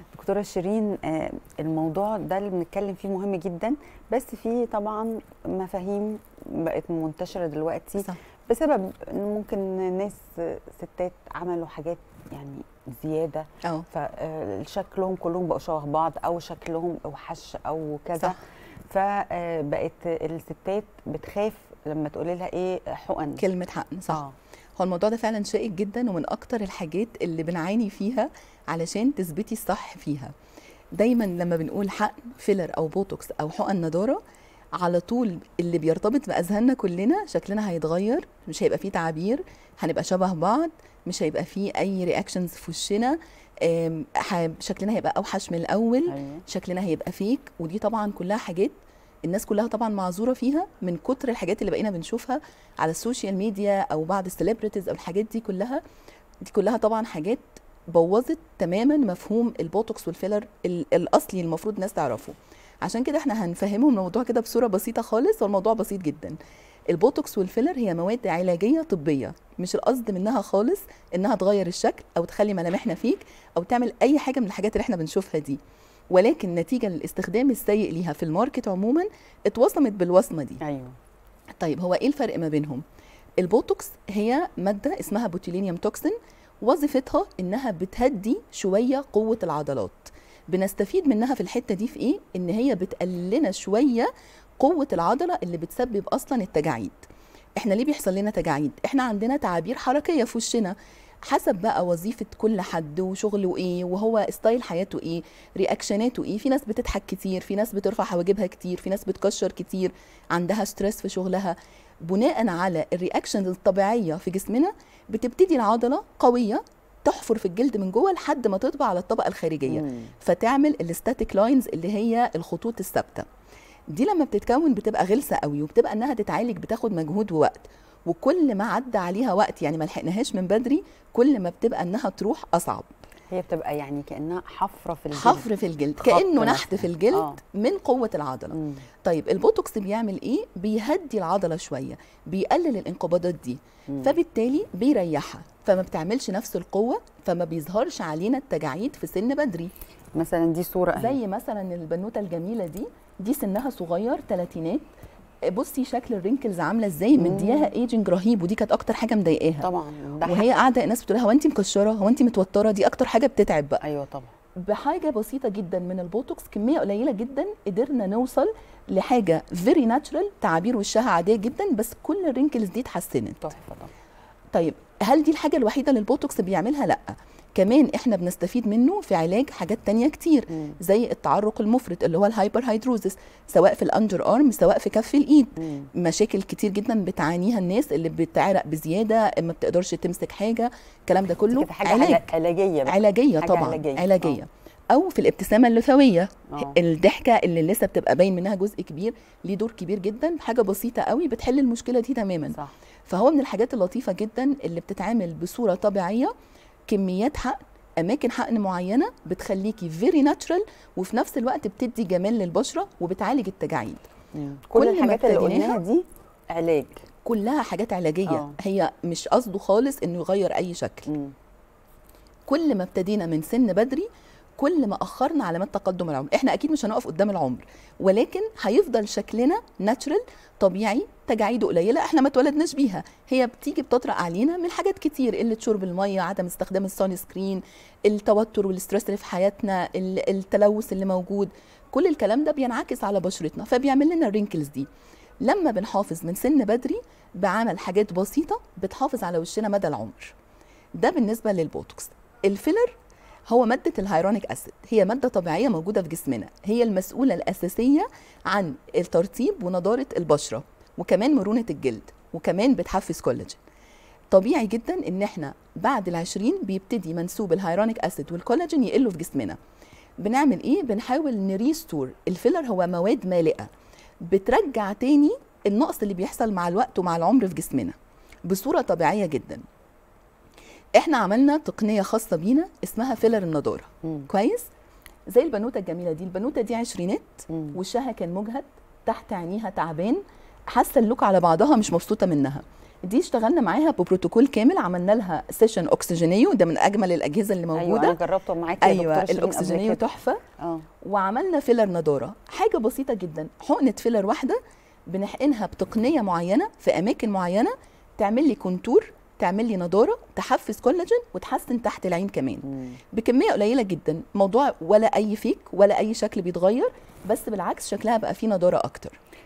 دكتوره شيرين آه، الموضوع ده اللي بنتكلم فيه مهم جدا بس في طبعا مفاهيم بقت منتشره دلوقتي صح. بسبب ان ممكن ناس آه، ستات عملوا حاجات يعني زياده اه فشكلهم كلهم بقوا شبه بعض او شكلهم اوحش او كذا صح. فبقت الستات بتخاف لما تقولي لها ايه حقن كلمه حقن صح آه. هو الموضوع ده فعلا شائك جدا ومن اكتر الحاجات اللي بنعاني فيها علشان تثبتي الصح فيها دايما لما بنقول حقن فيلر او بوتوكس او حقن نضاره على طول اللي بيرتبط باذهاننا كلنا شكلنا هيتغير مش هيبقى فيه تعابير هنبقى شبه بعض مش هيبقى فيه اي رياكشنز في وشنا آم، ح- شكلنا هيبقى اوحش من الاول أيوة. شكلنا هيبقى فيك ودي طبعا كلها حاجات الناس كلها طبعا معذوره فيها من كتر الحاجات اللي بقينا بنشوفها على السوشيال ميديا او بعض السليبرتيز او الحاجات دي كلها دي كلها طبعا حاجات بوظت تماما مفهوم البوتوكس والفيلر ال- الاصلي المفروض الناس تعرفه عشان كده احنا هنفهمهم الموضوع كده بصوره بسيطه خالص والموضوع بسيط جدا البوتوكس والفيلر هي مواد علاجيه طبيه مش القصد منها خالص انها تغير الشكل او تخلي ملامحنا فيك او تعمل اي حاجه من الحاجات اللي احنا بنشوفها دي ولكن نتيجه للاستخدام السيء ليها في الماركت عموما اتوصمت بالوصمه دي ايوه طيب هو ايه الفرق ما بينهم البوتوكس هي ماده اسمها بوتيلينيوم توكسين وظيفتها انها بتهدي شويه قوه العضلات بنستفيد منها في الحته دي في ايه ان هي بتقلل لنا شويه قوه العضله اللي بتسبب اصلا التجاعيد احنا ليه بيحصل لنا تجاعيد احنا عندنا تعابير حركيه في وشنا حسب بقى وظيفه كل حد وشغله ايه وهو ستايل حياته ايه رياكشناته ايه في ناس بتضحك كتير في ناس بترفع حواجبها كتير في ناس بتكشر كتير عندها ستريس في شغلها بناء على الرياكشن الطبيعيه في جسمنا بتبتدي العضله قويه تحفر في الجلد من جوه لحد ما تطبع على الطبقه الخارجيه مم. فتعمل الستاتيك لاينز اللي هي الخطوط الثابته دي لما بتتكون بتبقى غلسه قوي وبتبقى انها تتعالج بتاخد مجهود ووقت وكل ما عدى عليها وقت يعني ما لحقناهاش من بدري كل ما بتبقى انها تروح اصعب هي بتبقى يعني كانها حفره في الجلد حفر في الجلد خط كانه مثلاً. نحت في الجلد آه. من قوه العضله مم. طيب البوتوكس بيعمل ايه بيهدي العضله شويه بيقلل الانقباضات دي مم. فبالتالي بيريحها فما بتعملش نفس القوه فما بيظهرش علينا التجاعيد في سن بدري مثلا دي صوره أهي. زي مثلا البنوته الجميله دي دي سنها صغير ثلاثينات بصي شكل الرينكلز عامله ازاي مم. مدياها ايجنج رهيب ودي كانت اكتر حاجه مضايقاها طبعا ده وهي قاعده الناس بتقول لها هو انت مكشره هو انت متوتره دي اكتر حاجه بتتعب بقى ايوه طبعا بحاجه بسيطه جدا من البوتوكس كميه قليله جدا قدرنا نوصل لحاجه فيري ناتشرال تعابير وشها عاديه جدا بس كل الرينكلز دي اتحسنت تحفه طبعا طيب هل دي الحاجه الوحيده اللي البوتوكس بيعملها لا كمان احنا بنستفيد منه في علاج حاجات تانية كتير مم. زي التعرق المفرط اللي هو الهايبر هيدروزس سواء في الاندر ارم سواء في كف الايد مم. مشاكل كتير جدا بتعانيها الناس اللي بتعرق بزياده ما بتقدرش تمسك حاجه الكلام ده كله كده حاجه علاج علاج. علاجيه بقى. علاجيه حاجة طبعا علاجية. علاجيه او في الابتسامه اللثويه آه. الضحكه اللي لسه بتبقى باين منها جزء كبير ليه دور كبير جدا حاجه بسيطه قوي بتحل المشكله دي تماما صح فهو من الحاجات اللطيفه جدا اللي بتتعامل بصوره طبيعيه كميات حقن اماكن حقن معينه بتخليكي فيري ناتشرال وفي نفس الوقت بتدي جمال للبشره وبتعالج التجاعيد مم. كل, كل ما الحاجات اللي ابتديناها قلناها دي علاج كلها حاجات علاجيه آه. هي مش قصده خالص انه يغير اي شكل مم. كل ما ابتدينا من سن بدري كل ما اخرنا علامات تقدم العمر احنا اكيد مش هنقف قدام العمر ولكن هيفضل شكلنا ناتشرال طبيعي تجاعيده قليله احنا ما اتولدناش بيها هي بتيجي بتطرق علينا من حاجات كتير قله شرب الميه عدم استخدام السان سكرين التوتر والستريس اللي في حياتنا ال- التلوث اللي موجود كل الكلام ده بينعكس على بشرتنا فبيعمل لنا الرينكلز دي لما بنحافظ من سن بدري بعمل حاجات بسيطه بتحافظ على وشنا مدى العمر ده بالنسبه للبوتوكس الفيلر هو مادة الهيرونيك أسيد هي مادة طبيعية موجودة في جسمنا هي المسؤولة الأساسية عن الترطيب ونضارة البشرة وكمان مرونة الجلد وكمان بتحفز كولاجين طبيعي جدا ان احنا بعد العشرين بيبتدي منسوب الهيرونيك أسيد والكولاجين يقلوا في جسمنا بنعمل ايه بنحاول نريستور الفيلر هو مواد مالئة بترجع تاني النقص اللي بيحصل مع الوقت ومع العمر في جسمنا بصورة طبيعية جدا احنا عملنا تقنيه خاصه بينا اسمها فيلر النضاره مم. كويس زي البنوته الجميله دي البنوته دي عشرينات مم. وشها كان مجهد تحت عينيها تعبان حاسه اللوك على بعضها مش مبسوطه منها دي اشتغلنا معاها ببروتوكول كامل عملنا لها سيشن اكسجينيو ده من اجمل الاجهزه اللي ايوه موجوده انا جربته معاكي يا ايوه دكتورة شيرين قبل الاكسجينيو كده. تحفه اه وعملنا فيلر نضاره حاجه بسيطه جدا حقنه فيلر واحده بنحقنها بتقنيه معينه في اماكن معينه تعمل لي كونتور تعمل لي نضاره تحفز كولاجين وتحسن تحت العين كمان مم. بكميه قليله جدا موضوع ولا اي فيك ولا اي شكل بيتغير بس بالعكس شكلها بقى فيه نضاره اكتر